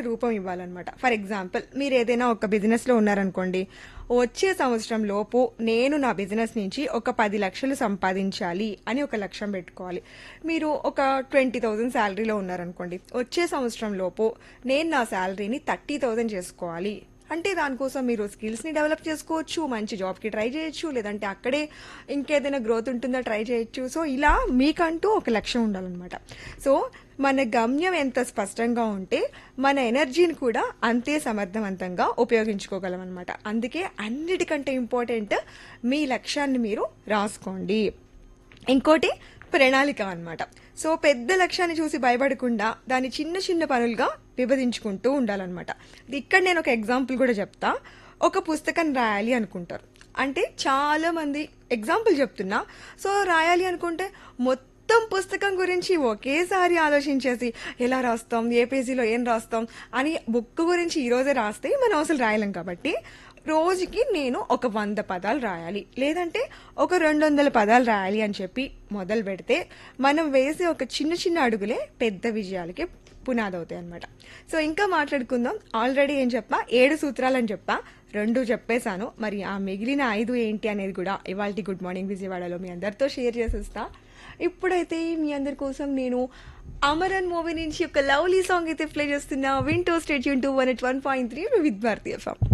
రూపం ఇవ్వాలన్నమాట for example మీరు ఏదైనా ఒక బిజినెస్లో ఉన్నారనుకోండి వచ్చే సంవత్సరం లోపు నేను నా బిజినెస్ నుంచి ఒక పది లక్షలు సంపాదించాలి అని ఒక లక్ష్యం పెట్టుకోవాలి మీరు ఒక ట్వంటీ థౌజండ్ శాలరీలో ఉన్నారనుకోండి వచ్చే సంవత్సరం లోపు నేను నా శాలరీని థర్టీ థౌజండ్ చేసుకోవాలి అంటే దానికోసం మీరు స్కిల్స్ని డెవలప్ చేసుకోవచ్చు మంచి జాబ్కి ట్రై చేయొచ్చు లేదంటే అక్కడే ఇంకేదైనా గ్రోత్ ఉంటుందో ట్రై చేయొచ్చు సో ఇలా మీకంటూ ఒక లక్ష్యం ఉండాలన్నమాట సో మన గమ్యం ఎంత స్పష్టంగా ఉంటే మన ఎనర్జీని కూడా అంతే సమర్థవంతంగా ఉపయోగించుకోగలం అనమాట అందుకే అన్నిటికంటే ఇంపార్టెంట్ మీ లక్ష్యాన్ని మీరు రాసుకోండి ఇంకోటి ప్రణాళిక అన్నమాట సో పెద్ద లక్ష్యాన్ని చూసి భయపడకుండా దాన్ని చిన్న చిన్న పనులుగా విభజించుకుంటూ ఉండాలన్నమాట ఇక్కడ నేను ఒక ఎగ్జాంపుల్ కూడా చెప్తా ఒక పుస్తకం రాయాలి అనుకుంటారు అంటే చాలా మంది ఎగ్జాంపుల్ చెప్తున్నా సో రాయాలి అనుకుంటే మొత్తం పుస్తకం గురించి ఒకేసారి ఆలోచించేసి ఎలా రాస్తాం ఏ పేజీలో ఏం రాస్తాం అని బుక్ గురించి ఈరోజే రాస్తే మనం అసలు రాయలేం కాబట్టి రోజుకి నేను ఒక వంద పదాలు రాయాలి లేదంటే ఒక రెండు వందల పదాలు రాయాలి అని చెప్పి మొదలు పెడితే మనం వేసే ఒక చిన్న చిన్న అడుగులే పెద్ద విజయాలకి పునాది అవుతాయి అనమాట సో ఇంకా మాట్లాడుకుందాం ఆల్రెడీ ఏం చెప్పా ఏడు సూత్రాలు అని చెప్పా రెండు చెప్పేశాను మరి ఆ మిగిలిన ఐదు ఏంటి అనేది కూడా ఇవాళ గుడ్ మార్నింగ్ విజయవాడలో మీ అందరితో షేర్ చేసేస్తా ఇప్పుడైతే మీ అందరి కోసం నేను అమరన్ మూవీ నుంచి ఒక లవ్లీ సాంగ్ అయితే ప్లే చేస్తున్నా వింటో స్టేట్ యూన్ to one at one point three with Bharatiya FM